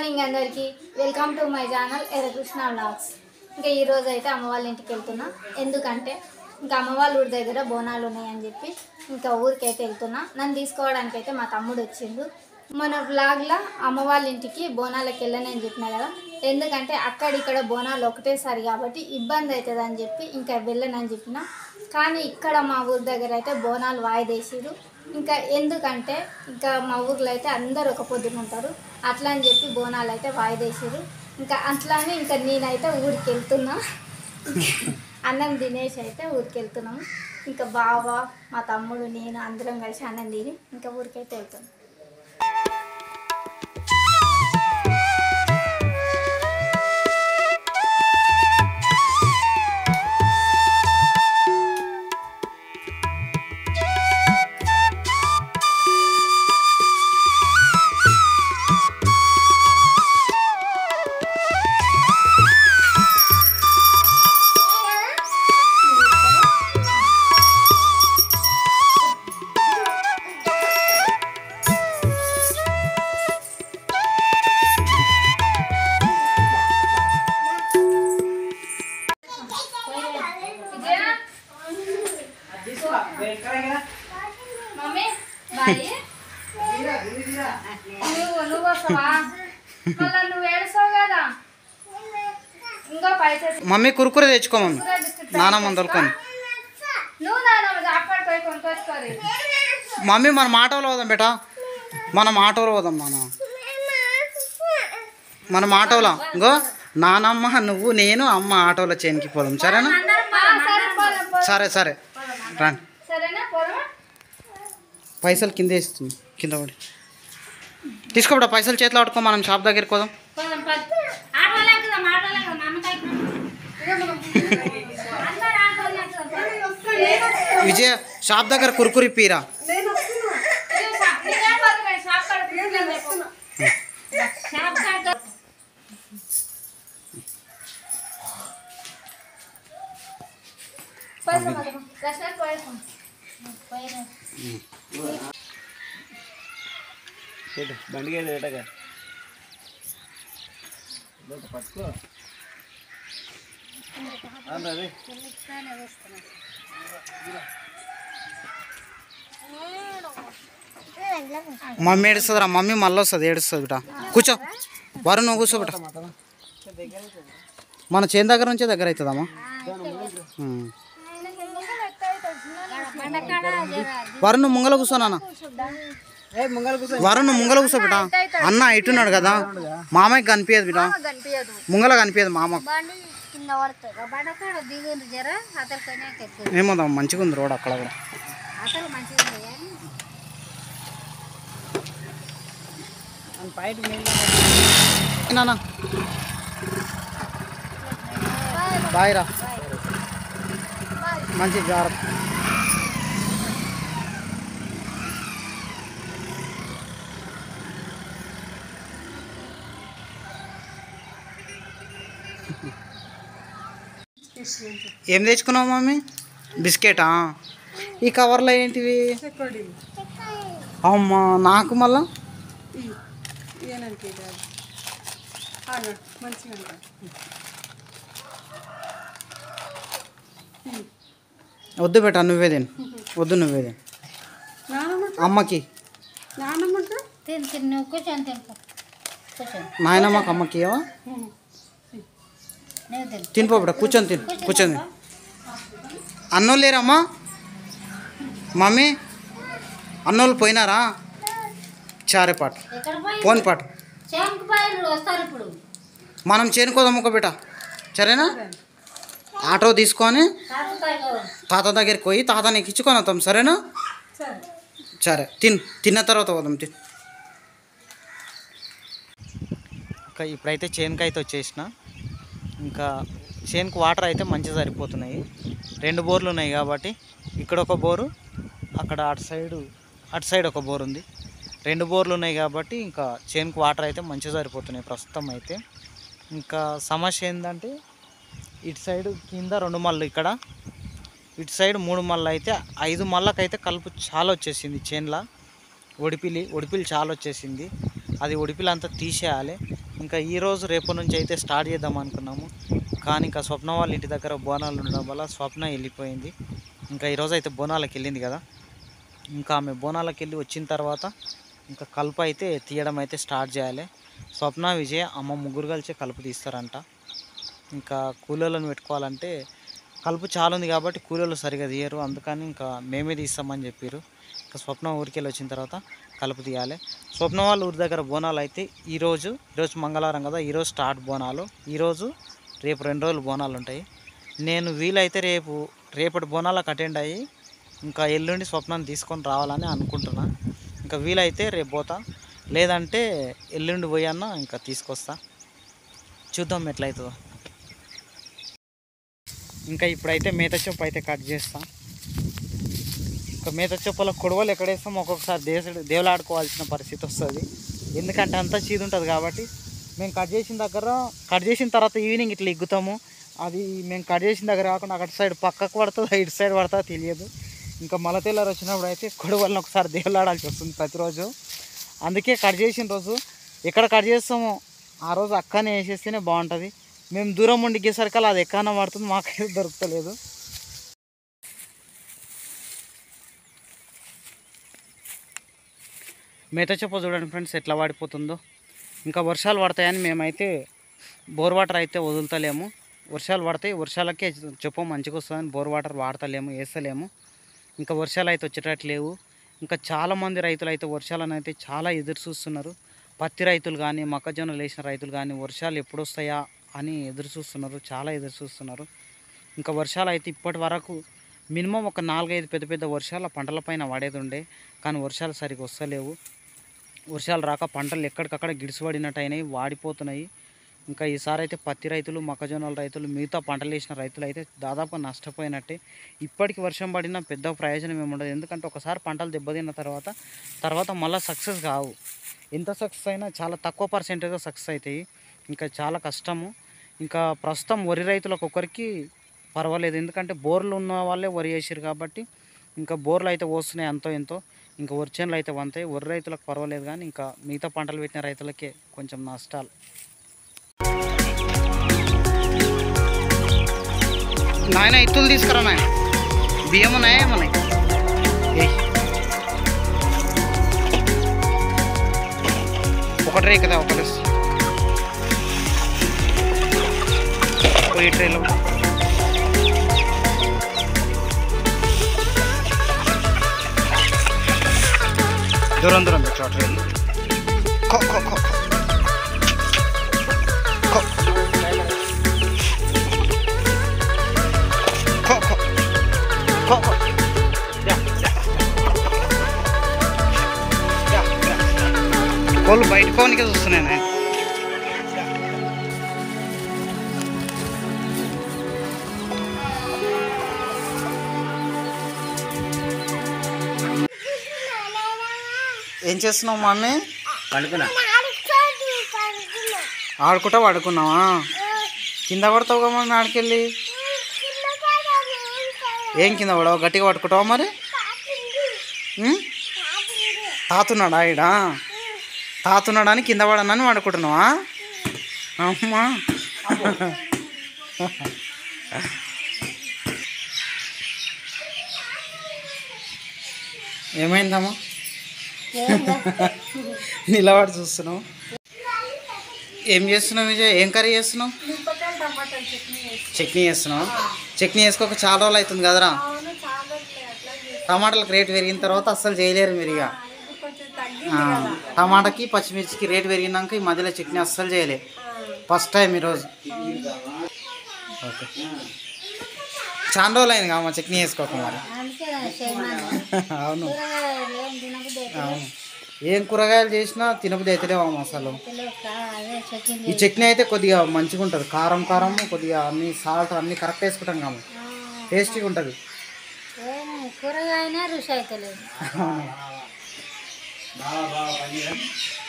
Morning అందరికీ welcome to my channel Errakrishna vlogs ఇంకా ఈ రోజు అయితే అమ్మ వాళ్ళ ఇంటికి వెళ్తున్నా ఎందుకంటే ఇంకా అమ్మ వాళ్ళ ఊరి దగ్గర బోనాలు ఉన్నాయని చెప్పి ఇంకా ఊరికి అయితే వెళ్తున్నా నన్ను తీసుకోవడానికి అయితే మా తమ్ముడు వచ్చిండు మన వ్లాగ్లో అమ్మ వాళ్ళ ఇంటికి బోనాలకు వెళ్ళనని చెప్పిన కదా ఎందుకంటే అక్కడ ఇక్కడ బోనాలు ఒకటేసారి కాబట్టి ఇబ్బంది అవుతుంది అని చెప్పి ఇంకా వెళ్ళనని చెప్పిన కానీ ఇక్కడ మా ఊరి దగ్గర అయితే బోనాలు వాయిదేసిరు ఇంకా ఎందుకంటే ఇంకా మా ఊర్లో అయితే అందరు ఒక పొద్దున ఉంటారు అట్లా అని చెప్పి బోనాలు అయితే వాయిదేసారు ఇంకా అట్లానే ఇంకా నేనైతే ఊరికి వెళ్తున్నా అన్నం తినేసి అయితే ఊరికి వెళ్తున్నాము ఇంకా బావ మా తమ్ముడు నేను అందరం కలిసి అన్నం తిని ఇంకా ఊరికైతే వెళ్తున్నాం మమ్మీ బాయ్ నువ్వు నువ్వు వస్తావా మళ్ళీ నువ్వు ఏడుస్తావు కదా ఇంకో పైసలు మమ్మీ కురుకురే తెచ్చుకో మమ్మీ బిస్కెట్ నానమ్మ దొరకని నువ్వు నాన్న అప్పటి పోయి కొనుక్కొచ్చుకోరు మమ్మీ మనం ఆటోలో పోదాం బేటా మనం ఆటోలో పోదాం మనం మనం ఆటోలో ఇంకో నానమ్మ నువ్వు నేను అమ్మ ఆటోలో చేనికి పోదాం సరేనా సరే పోదాం, పోదాం. సరే సరే రండి సరేనా పోదామా పైసలు కింద వేస్తుంది కింద పడి తీసుకోబడా పైసలు చేతిలో పట్టుకో మనం షాప్ దగ్గరికి పోదాం పోదాం పద. ఆటోలో ఎక్కుదాం, ఆటోలో ఎక్కుదాం, మా అమ్మతో ఎక్కుదాం. అందరూ ఆటోలో ఎక్కుదాం. విజయ షాప్ దగ్గర కురుకురి పీరా ఇదిగో షాప్- ఇదే పోదాం, షాప్ కాడ తీసుకెళ్ళి రేపు. షాప్ కాడ పోదాం, పోదాం. దర్శనానికి పోయేస్తాం. పోయేస్తాం. బండికి ఏటగా పట్టుకో అదే మమ్మీ ఏడుస్తుంది రా మమ్మీ మళ్ళీ వస్తుంది ఏడుస్తుంది బిట కూర్చో వరు నువ్వు కూర్చో బిట మన చేను దగ్గర నుంచే దగ్గర అవుతుందమ్మా ఉమ్. వరుణ్ నువ్వు ముంగల కూర్చో నాన్న వరుణ్ నువ్వు ముంగల కూర్చో బిట అన్న ఇటున్నాడు కదా మామయ్యకి కనిపించదు బిట కనిపించదు ముంగల కనిపించదు మామకు బండి కింద పడుతుంది బండి అక్కడ దిగుంది జర అతను కొనేకి ఎక్కువ ఏమో మంచిగా ఉంది రోడ్ అక్కడ కూడా అసలు మంచిగా ఉంది కానీ నాన్న బాయ్ రా మంచి జాగ్రత్త ఏం తెచ్చుకున్నావు మమ్మీ బిస్కెటా ఈ కవర్లో ఏంటివి అమ్మా నాకు మళ్ళా వద్దు బేట నువ్వే తిను వద్దు నువ్వే తిను అమ్మకి తిని తిని నువ్వు కూర్చొని తినుకో కూర్చొని నాయనమ్మకి అమ్మకి ఏవా నువ్వు తిను తినిపో బిడ్డ కూర్చొని తిను కూర్చొని తిను. అన్నోళ్ళు లేరమ్మా మమ్మీ అన్నోళ్ళు పోయినారా చారే పాట ఎక్కడ పోయి పోని పాట చేనుకు పోయి వస్తారు ఇప్పుడు మనం చేనుకోదాం ఒక బిడ్డ సరేనా ఆటో తీసుకొని తాగుతాయి కదా తాత దగ్గరికి పోయి తాత నీకు ఇచ్చుకొని వస్తాం సరేనా సరే తిన్ తిన్న తర్వాత పోదాం తిన్ ఇంకా ఇప్పుడైతే చేనుకి అయితే వచ్చేసిన ఇంకా చేనుకు వాటర్ అయితే మంచిగా సరిపోతున్నాయి రెండు బోర్లు ఉన్నాయి కాబట్టి ఇక్కడ ఒక బోరు అక్కడ అటు సైడు అటు సైడ్ ఒక బోర్ ఉంది రెండు బోర్లు ఉన్నాయి కాబట్టి ఇంకా చేనుకు వాటర్ అయితే మంచిగా సరిపోతున్నాయి ప్రస్తుతం అయితే ఇంకా సమస్య ఏంటంటే ఇటు సైడ్ కింద రెండు మళ్ళు ఇక్కడ ఇటు సైడ్ మూడు మళ్ళీ అయితే ఐదు మళ్ళకైతే కలుపు చాలా వచ్చేసింది చేన్ల ఒడిపిలి ఒడిపిలి చాలా వచ్చేసింది అది ఒడిపిలి అంతా తీసేయాలి ఇంకా ఈరోజు రేపు నుంచి అయితే స్టార్ట్ చేద్దాం అనుకున్నాము కానీ ఇంకా స్వప్న వాళ్ళ ఇంటి దగ్గర బోనాలు ఉండడం వల్ల స్వప్న వెళ్ళిపోయింది ఇంకా ఈరోజు అయితే బోనాలకు వెళ్ళింది కదా ఇంకా ఆమె బోనాలకు వెళ్ళి వచ్చిన తర్వాత ఇంకా కలుపు అయితే తీయడం అయితే స్టార్ట్ చేయాలి స్వప్న విజయ్ అమ్మ ముగ్గురు కలిసి కలుపు తీస్తారంట ఇంకా కూలీలను పెట్టుకోవాలంటే కలుపు చాలా ఉంది కాబట్టి కూలీలు సరిగా తీయరు అందుకని ఇంకా మేమే తీస్తామని చెప్పారు ఇంకా స్వప్న ఊరికి వెళ్ళి వచ్చిన తర్వాత కలుపు తీయాలి స్వప్న వాళ్ళ ఊరి దగ్గర బోనాలు అయితే ఈరోజు ఈరోజు మంగళవారం కదా ఈరోజు స్టార్ట్ బోనాలు ఈరోజు రేపు రెండు రోజులు బోనాలు ఉంటాయి నేను వీలైతే రేపు రేపటి బోనాలకు అటెండ్ అయ్యి ఇంకా ఎల్లుండి స్వప్నాన్ని తీసుకొని రావాలని అనుకుంటున్నా ఇంకా వీలైతే రేపు పోతా లేదంటే ఎల్లుండి పోయన్నా ఇంకా తీసుకొస్తా చూద్దాం ఎట్లయితుందో ఇంకా ఇప్పుడైతే మేత చెప్పు అయితే కట్ చేస్తా ఇంకా మేత చెప్పుల కొడవలు ఎక్కడేస్తాం ఒక్కొక్కసారి దేశ దేవులాడుకోవాల్సిన పరిస్థితి వస్తుంది ఎందుకంటే అంతా చీది ఉంటుంది కాబట్టి మేము కట్ చేసిన దగ్గర కట్ చేసిన తర్వాత ఈవినింగ్ ఇట్లా ఎగ్గుతాము అది మేము కట్ చేసిన దగ్గర కాకుండా అటు సైడ్ పక్కకు పడుతుందో ఇటు సైడ్ పడుతుందో తెలియదు ఇంకా మల తెల్లారు వచ్చినప్పుడు అయితే కొడవలను ఒకసారి దేవులాడాల్సి వస్తుంది ప్రతిరోజు అందుకే కట్ చేసిన రోజు ఎక్కడ కట్ చేస్తామో ఆ రోజు అక్కనే వేసేస్తేనే బాగుంటుంది మేము దూరం ఉండి గీసరికల్లా అది ఎక్కడన్నా పడుతుంది మాకైతే దొరుకుతలేదు మేత చెప్ప చూడండి ఫ్రెండ్స్ ఎట్లా వాడిపోతుందో ఇంకా వర్షాలు పడతాయని మేమైతే బోర్ వాటర్ అయితే వదులుతలేము వర్షాలు పడతాయి వర్షాలకే చెప్పు మంచిగా వస్తుందని బోర్ వాటర్ వాడతలేము వేస్తలేము ఇంకా వర్షాలు అయితే వచ్చేటట్టు లేవు ఇంకా చాలామంది రైతులు అయితే వర్షాలను అయితే చాలా ఎదురు చూస్తున్నారు పత్తి రైతులు కానీ మొక్కజొన్న వేసిన రైతులు కానీ వర్షాలు ఎప్పుడు వస్తాయా అని ఎదురు చూస్తున్నారు చాలా ఎదురు చూస్తున్నారు ఇంకా వర్షాలు అయితే ఇప్పటి వరకు మినిమం ఒక నాలుగైదు పెద్ద పెద్ద వర్షాలు ఆ పంటలపైన పడేది ఉండే కానీ వర్షాలు సరిగ్గా వస్తలేవు వర్షాలు రాక పంటలు ఎక్కడికక్కడ గిడిసిపడినట్టు అయినాయి వాడిపోతున్నాయి ఇంకా ఈసారి అయితే పత్తి రైతులు మొక్కజొన్నల రైతులు మిగతా పంటలు వేసిన రైతులు అయితే దాదాపు నష్టపోయినట్టే ఇప్పటికి వర్షం పడినా పెద్ద ప్రయోజనం ఏమి ఉండదు ఎందుకంటే ఒకసారి పంటలు దెబ్బతిన్న తర్వాత తర్వాత మళ్ళీ సక్సెస్ కావు ఎంత సక్సెస్ అయినా చాలా తక్కువ పర్సెంటేజ్ సక్సెస్ అవుతాయి ఇంకా చాలా కష్టము ఇంకా ప్రస్తుతం వరి రైతులకు ఒక్కరికి పర్వాలేదు ఎందుకంటే బోర్లు ఉన్న వాళ్ళే వరి వేసారు కాబట్టి ఇంకా బోర్లు అయితే వస్తున్నాయి ఎంతో ఎంతో ఇంకా వరి చేనులు అయితే వంతాయి వరి రైతులకు పర్వాలేదు కానీ ఇంకా మిగతా పంటలు పెట్టిన రైతులకే కొంచెం నష్టాలు నాయన ఇత్తులు తీసుకురా నాయన బియ్యం ఉన్నాయా ఏమన్నాయి ఏయ్. ఒకటి రే కదా ఒకటి పోయి ట్రైలో దూరం దూరం పెట్టు ఆ ట్రైన్ ఖో ఖో ఖో ఖో ఖో ఖో ఖో ఖో యా యా యా యా కోళ్ళు బయట కోనికే చూస్తున్నాయి నేను ఏం చేస్తున్నావు మమ్మీ పడుకున్నా ఆడుకుంటా పడుకున్నావా కింద పడతావు కదా మమ్మీ ఆడికెళ్ళి ఏం కింద పడవు గట్టిగా పట్టుకుంటావా మరి ఉం? తాతున్నాడా ఈడ తాతున్నాడా అని కింద పడనని పడుకుంటున్నావా అమ్మా ఏమైందమ్మా నిలబడి చూస్తున్నావు ఏం చేస్తున్నావు విజయ్ ఏం కర్రీ చేస్తున్నావు చట్నీ చేస్తున్నావు చట్నీ వేసుకోక చాలా రోజులు అవుతుంది కదరా టమాటాలకు రేట్ పెరిగిన తర్వాత అస్సలు చేయలేరు మీరు ఇక ఆ, టమాటాకి పచ్చిమిర్చికి రేట్ పెరిగినాక ఈ మధ్యలో చట్నీ అస్సలు చేయలే ఫస్ట్ టైం ఈరోజు ఓకే చాలా రోజులు అయింది కామా చట్నీ వేసుకోక మరి అందుకే చేయమని అవును కూరగాయలు ఏం తినబుద్ధి అయితే అవును ఏం కూరగాయలు చేసినా తినబుద్ధి అవుతలేవు అసలు తెలియదు కదా, అదే చెక్కింది ఈ చట్నీ అయితే కొద్దిగా మంచిగా ఉంటుంది కారం కారం కొద్దిగా అన్ని సాల్ట్ అన్ని కరెక్ట్ వేసుకుంటాం కాము టేస్టీగా ఉంటుంది ఏం కూరగాయనే రుచి అయితే లేదు